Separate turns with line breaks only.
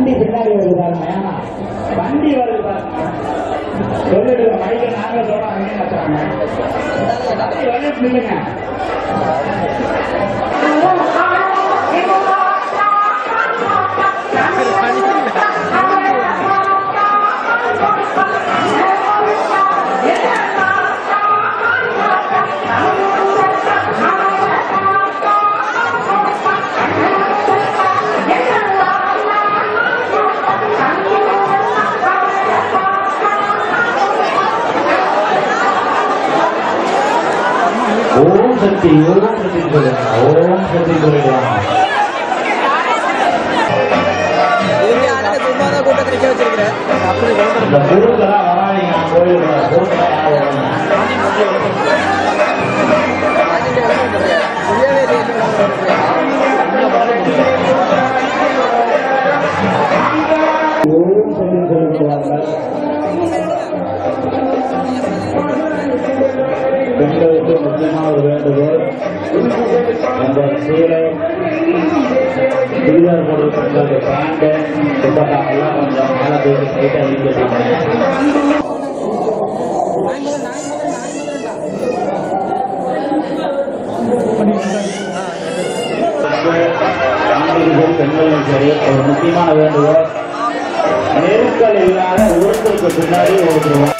வண்டி பின்னாடி வருது பாருங்க ஏன்னா வண்டி வருது பாருங்க சொல்லிட்டு மைக்க நாங்க சொல்றோம் அவங்க என்ன சொல்றாங்க வண்டி வந்துட்டு நில்லுங்க ஓம் சக்தி ஓம் சக்தி சொல்லுங்க ஓம் சக்தி சொல்லிடுவாங்க
இதுக்கு யாரும் சும்மா தான் கூட்டத்தை நிக்க வச்சிருக்கிறேன் அப்படி
இந்த குழுக்கெல்லாம் வராதீங்க நான் போயிடுறேன் குழுக்கெல்லாம் யாரும் வரணும்
முடியவே இல்லை
ஓம் சக்தி சொல்லிடுவாங்க பெண்களுக்கு முக்கியமான ஒரு வேண்டுகோள் அந்த சீலை சுடிதார் போடுற பெண்களுக்கு பேண்ட் துப்பட்டா எல்லாம் கொஞ்சம் மேலே போய் டைட்டாக வீட்டுக்கு ஆண்களுக்கும் பெண்களுக்கும் சரி ஒரு முக்கியமான வேண்டுகோள் நெருக்கல் இல்லாத ஒருத்தருக்கு பின்னாடி ஒருத்தர்